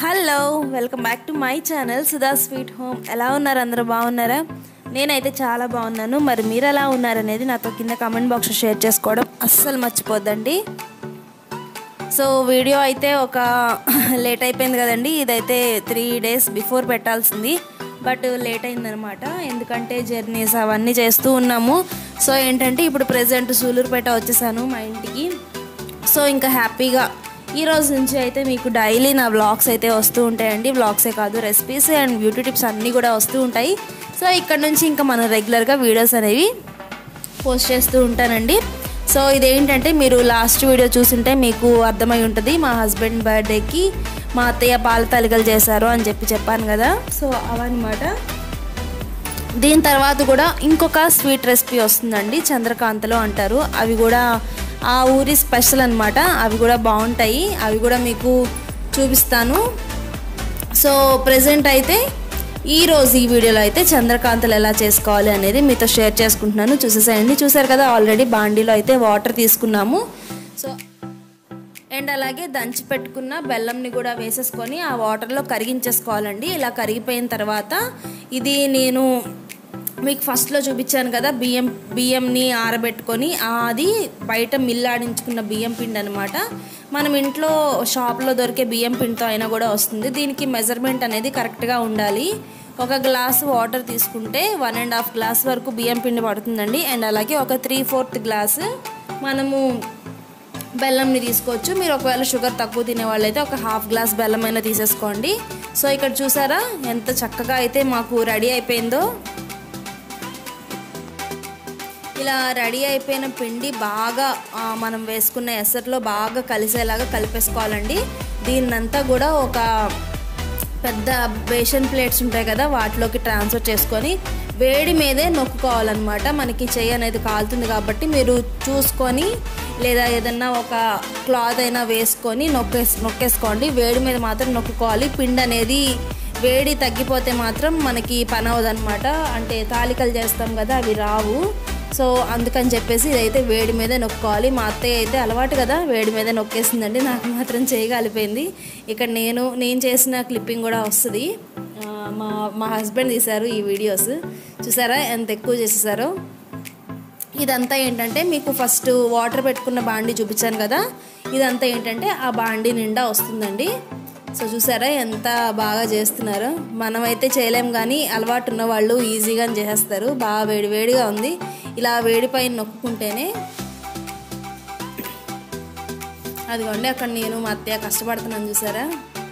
hello welcome back to my channel Sudha sweet home ఎలా ఉన్నారు అందరూ బాగున్నారా నేనైతే చాలా బాగున్నాను మరి మీరు ఎలా ఉన్నారనేది నాతో కింద కామెంట్ బాక్స్లో షేర్ చేసుకోవడం అస్సలు మర్చిపోద్దండి సో వీడియో అయితే ఒక లేట్ అయిపోయింది కదండి ఇదైతే త్రీ డేస్ బిఫోర్ పెట్టాల్సింది బట్ లేట్ అయిందనమాట ఎందుకంటే జర్నీస్ అవన్నీ చేస్తూ ఉన్నాము సో ఏంటంటే ఇప్పుడు ప్రజెంట్ సూలూరుపేట వచ్చేసాను మా ఇంటికి సో ఇంకా హ్యాపీగా ఈ రోజు నుంచి అయితే మీకు డైలీ నా వ్లాగ్స్ అయితే వస్తూ ఉంటాయండి వ్లాగ్సే కాదు రెసిపీస్ అండ్ బ్యూటీ టిప్స్ అన్నీ కూడా వస్తూ ఉంటాయి సో ఇక్కడ నుంచి ఇంకా మనం రెగ్యులర్గా వీడియోస్ అనేవి పోస్ట్ చేస్తూ ఉంటానండి సో ఇదేంటంటే మీరు లాస్ట్ వీడియో చూసుంటే మీకు అర్థమై ఉంటుంది మా హస్బెండ్ బర్త్డేకి మా అత్తయ్య పాల తలికలు చేశారు అని చెప్పి చెప్పాను కదా సో అవన్నమాట దీని తర్వాత కూడా ఇంకొక స్వీట్ రెసిపీ వస్తుందండి చంద్రకాంతలో అంటారు అవి కూడా ఆ ఊరి స్పెషల్ అనమాట అవి కూడా బాగుంటాయి అవి కూడా మీకు చూపిస్తాను సో ప్రజెంట్ అయితే ఈ రోజు ఈ వీడియోలో అయితే చంద్రకాంతలు ఎలా చేసుకోవాలి అనేది మీతో షేర్ చేసుకుంటున్నాను చూసేసేయండి చూసారు కదా ఆల్రెడీ బాండీలో అయితే వాటర్ తీసుకున్నాము సో అండ్ అలాగే దంచి పెట్టుకున్న బెల్లంని కూడా వేసేసుకొని ఆ వాటర్లో కరిగించేసుకోవాలండి ఇలా కరిగిపోయిన తర్వాత ఇది నేను మీకు ఫస్ట్లో చూపించాను కదా బియ్యం బియ్యంని ఆరబెట్టుకొని అది బయట మిల్లాడించుకున్న బియ్యం పిండి అనమాట మనం ఇంట్లో షాప్లో దొరికే బియ్యం పిండితో అయినా కూడా వస్తుంది దీనికి మెజర్మెంట్ అనేది కరెక్ట్గా ఉండాలి ఒక గ్లాస్ వాటర్ తీసుకుంటే వన్ అండ్ హాఫ్ గ్లాస్ వరకు బియ్యం పిండి పడుతుందండి అండ్ అలాగే ఒక త్రీ ఫోర్త్ గ్లాస్ మనము బెల్లంని తీసుకోవచ్చు మీరు ఒకవేళ షుగర్ తక్కువ తినే వాళ్ళైతే ఒక హాఫ్ గ్లాస్ బెల్లం అయినా తీసేసుకోండి సో ఇక్కడ చూసారా ఎంత చక్కగా అయితే మాకు రెడీ అయిపోయిందో ఇలా రెడీ అయిపోయిన పిండి బాగా మనం వేసుకున్న ఎసట్లో బాగా కలిసేలాగా కలిపేసుకోవాలండి దీన్నంతా కూడా ఒక పెద్ద బేషన్ ప్లేట్స్ ఉంటాయి కదా వాటిలోకి ట్రాన్స్ఫర్ చేసుకొని వేడి మీదే నొక్కుకోవాలన్నమాట మనకి చెయ్యి అనేది కాలుతుంది కాబట్టి మీరు చూసుకొని లేదా ఏదన్నా ఒక క్లాత్ అయినా వేసుకొని నొక్కేసి నొక్కేసుకోండి వేడి మీద మాత్రం నొక్కుకోవాలి పిండి అనేది వేడి తగ్గిపోతే మాత్రం మనకి పని అవ్వదన్నమాట అంటే తాలికలు చేస్తాం కదా అవి రావు సో అందుకని చెప్పేసి ఇదైతే వేడి మీదే నొక్కోవాలి మా అత్తయ్య అయితే అలవాటు కదా వేడి మీదే నొక్కేసిందండి నాకు మాత్రం చేయగలిపోయింది ఇక్కడ నేను నేను చేసిన క్లిప్పింగ్ కూడా వస్తుంది మా మా హస్బెండ్ తీశారు ఈ వీడియోస్ చూసారా ఎంత ఎక్కువ చేసేసారో ఇదంతా ఏంటంటే మీకు ఫస్ట్ వాటర్ పెట్టుకున్న బాండీ చూపించాను కదా ఇదంతా ఏంటంటే ఆ బాండీ నిండా వస్తుందండి సో చూసారా ఎంత బాగా చేస్తున్నారో మనమైతే చేయలేం కానీ అలవాటు ఉన్న వాళ్ళు ఈజీగా చేసేస్తారు బాగా వేడి వేడిగా ఉంది ఇలా వేడి పైన నొక్కుంటేనే అదిగోండి అక్కడ నేను మా అత్తయ్య కష్టపడుతున్నాను చూసారా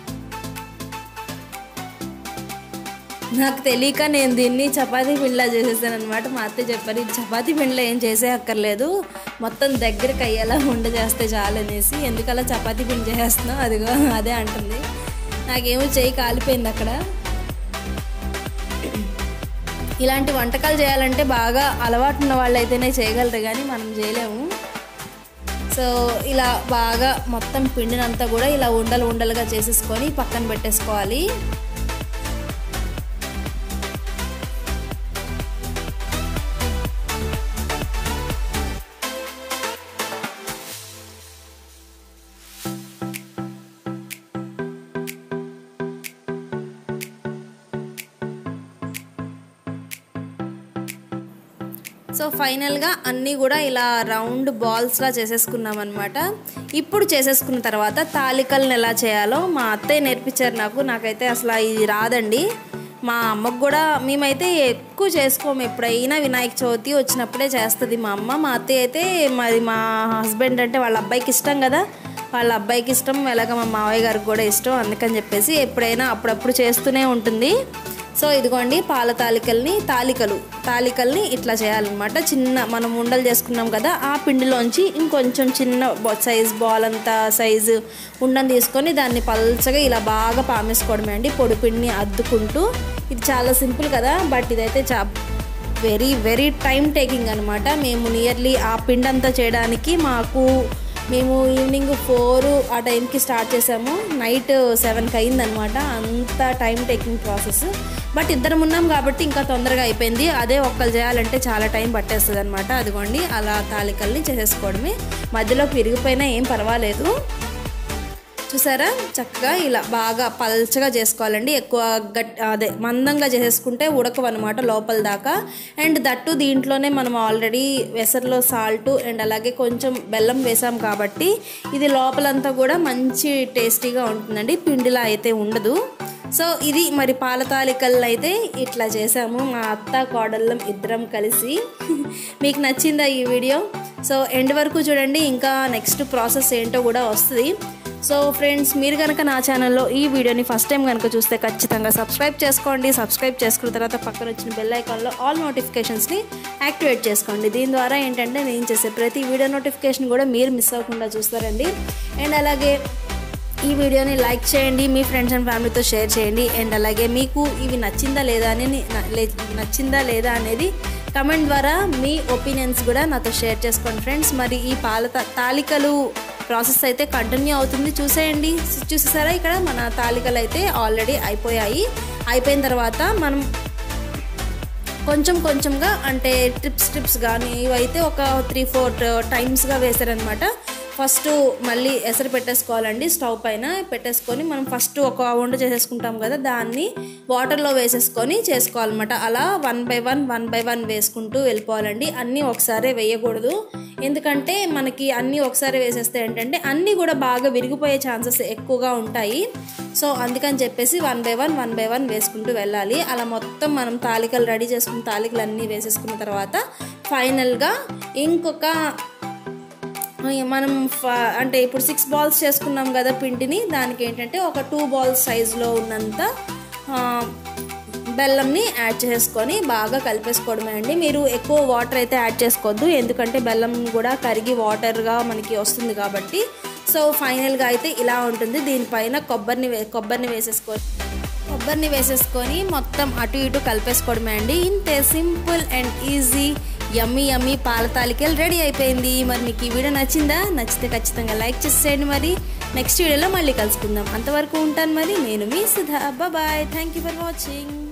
నాకు తెలియక నేను దీన్ని చపాతీ పిండిలా చేసేసాను అనమాట మా అత్తయ్య చెప్పారు ఇది చపాతీ పిండిలో ఏం చేసే అక్కర్లేదు మొత్తం దగ్గరికి అయ్యేలా ఉండ చేస్తే చాలనేసి ఎందుకలా చపాతీ పిండి చేసేస్తున్నావు అదిగో అదే అంటుంది నాకేమో చేయి కాలిపోయింది అక్కడ ఇలాంటి వంటకాలు చేయాలంటే బాగా అలవాటు ఉన్న వాళ్ళు అయితేనే చేయగలరు కానీ మనం చేయలేము సో ఇలా బాగా మొత్తం పిండినంతా కూడా ఇలా ఉండలు ఉండలుగా చేసేసుకొని పక్కన పెట్టేసుకోవాలి సో ఫైనల్గా అన్నీ కూడా ఇలా రౌండ్ బాల్స్లా చేసేసుకున్నాం అనమాట ఇప్పుడు చేసేసుకున్న తర్వాత తాలికలను ఎలా చేయాలో మా అత్తయ్య నేర్పించారు నాకు నాకైతే అసలు ఇది రాదండి మా అమ్మకు కూడా మేమైతే ఎక్కువ చేసుకోము ఎప్పుడైనా వినాయక చవితి వచ్చినప్పుడే చేస్తుంది మా అమ్మ మా అత్తయ్య అయితే మరి మా హస్బెండ్ అంటే వాళ్ళ అబ్బాయికి ఇష్టం కదా వాళ్ళ అబ్బాయికి ఇష్టం ఎలాగ మా మావయ్య గారికి కూడా ఇష్టం అందుకని చెప్పేసి ఎప్పుడైనా అప్పుడప్పుడు చేస్తూనే ఉంటుంది సో ఇదిగోండి పాల తాలికల్ని తాలికలు తాలికల్ని ఇట్లా చేయాలన్నమాట చిన్న మనం ఉండలు చేసుకున్నాం కదా ఆ పిండిలోంచి ఇంకొంచెం చిన్న సైజ్ బాల్ అంత సైజు ఉండని తీసుకొని దాన్ని పల్చగా ఇలా బాగా పామేసుకోవడమే అండి పొడి పిండిని అద్దుకుంటూ ఇది చాలా సింపుల్ కదా బట్ ఇదైతే చా వెరీ వెరీ టైం టేకింగ్ అనమాట మేము నియర్లీ ఆ పిండి అంతా చేయడానికి మాకు మేము ఈవినింగ్ ఫోర్ ఆ టైంకి స్టార్ట్ చేసాము నైట్ సెవెన్కి అయిందనమాట అంత టైం టేకింగ్ ప్రాసెస్ బట్ ఇద్దరం ఉన్నాం కాబట్టి ఇంకా తొందరగా అయిపోయింది అదే ఒక్కరు చేయాలంటే చాలా టైం పట్టేస్తుంది అనమాట అదిగోండి అలా తాలికల్ని చేసేసుకోవడమే మధ్యలో విరిగిపోయినా ఏం పర్వాలేదు చూసారా చక్కగా ఇలా బాగా పల్చగా చేసుకోవాలండి ఎక్కువ గట్ అదే మందంగా చేసేసుకుంటే ఉడకవు అనమాట లోపల దాకా అండ్ దట్టు దీంట్లోనే మనం ఆల్రెడీ వెసర్లో సాల్ట్ అండ్ అలాగే కొంచెం బెల్లం వేసాం కాబట్టి ఇది లోపలంతా కూడా మంచి టేస్టీగా ఉంటుందండి పిండిలా అయితే ఉండదు సో ఇది మరి పాల తాలికలు అయితే ఇట్లా చేసాము మా అత్త కోడళ్ళం ఇద్దరం కలిసి మీకు నచ్చిందా ఈ వీడియో సో ఎండ్ వరకు చూడండి ఇంకా నెక్స్ట్ ప్రాసెస్ ఏంటో కూడా వస్తుంది సో ఫ్రెండ్స్ మీరు కనుక నా ఛానల్లో ఈ వీడియోని ఫస్ట్ టైం కనుక చూస్తే ఖచ్చితంగా సబ్స్క్రైబ్ చేసుకోండి సబ్స్క్రైబ్ చేసుకున్న తర్వాత పక్కన వచ్చిన బెల్ ఐకాన్లో ఆల్ నోటిఫికేషన్స్ని యాక్టివేట్ చేసుకోండి దీని ద్వారా ఏంటంటే నేను చేసే ప్రతి వీడియో నోటిఫికేషన్ కూడా మీరు మిస్ అవ్వకుండా చూస్తారండి అండ్ అలాగే ఈ వీడియోని లైక్ చేయండి మీ ఫ్రెండ్స్ అండ్ ఫ్యామిలీతో షేర్ చేయండి అండ్ అలాగే మీకు ఇవి నచ్చిందా లేదా అని నచ్చిందా లేదా అనేది కమెంట్ ద్వారా మీ ఒపీనియన్స్ కూడా నాతో షేర్ చేసుకోండి ఫ్రెండ్స్ మరి ఈ పాల తాలికలు ప్రాసెస్ అయితే కంటిన్యూ అవుతుంది చూసేయండి చూసేసారా ఇక్కడ మన తాలికలు అయితే ఆల్రెడీ అయిపోయాయి అయిపోయిన తర్వాత మనం కొంచెం కొంచెంగా అంటే ట్రిప్స్ ట్రిప్స్ కానీ ఇవైతే ఒక త్రీ ఫోర్ టైమ్స్గా వేశారనమాట ఫస్ట్ మళ్ళీ ఎసరు పెట్టేసుకోవాలండి స్టవ్ పైన పెట్టేసుకొని మనం ఫస్ట్ ఒక వంట చేసేసుకుంటాం కదా దాన్ని వాటర్లో వేసేసుకొని చేసుకోవాలన్నమాట అలా one by one one by one వేసుకుంటూ వెళ్ళిపోవాలండి అన్నీ ఒకసారి వేయకూడదు ఎందుకంటే మనకి అన్నీ ఒకసారి వేసేస్తే ఏంటంటే అన్నీ కూడా బాగా విరిగిపోయే ఛాన్సెస్ ఎక్కువగా ఉంటాయి సో అందుకని చెప్పేసి one by one one by one వేసుకుంటూ వెళ్ళాలి అలా మొత్తం మనం తాలికలు రెడీ చేసుకున్న తాలికలు అన్నీ వేసేసుకున్న తర్వాత ఫైనల్గా ఇంకొక మనం అంటే ఇప్పుడు సిక్స్ బాల్స్ చేసుకున్నాం కదా పిండిని దానికి ఏంటంటే ఒక టూ బాల్స్ సైజులో ఉన్నంత బెల్లంని యాడ్ చేసుకొని బాగా కలిపేసుకోవడమే అండి మీరు ఎక్కువ వాటర్ అయితే యాడ్ చేసుకోవద్దు ఎందుకంటే బెల్లం కూడా కరిగి వాటర్గా మనకి వస్తుంది కాబట్టి సో ఫైనల్గా అయితే ఇలా ఉంటుంది దీనిపైన కొబ్బరిని వే కొబ్బరిని వేసేసుకొని కొబ్బరిని వేసేసుకొని మొత్తం అటు ఇటు కలిపేసుకోవడమే అండి ఇంతే simple and easy yummy yummy పాల తాలికలు రెడీ అయిపోయింది మరి మీకు ఈ వీడియో నచ్చిందా నచ్చితే ఖచ్చితంగా లైక్ చేసేయండి మరి నెక్స్ట్ వీడియోలో మళ్ళీ కలుసుకుందాం అంతవరకు ఉంటాను మరి నేను మీ Sudha bye thank you for watching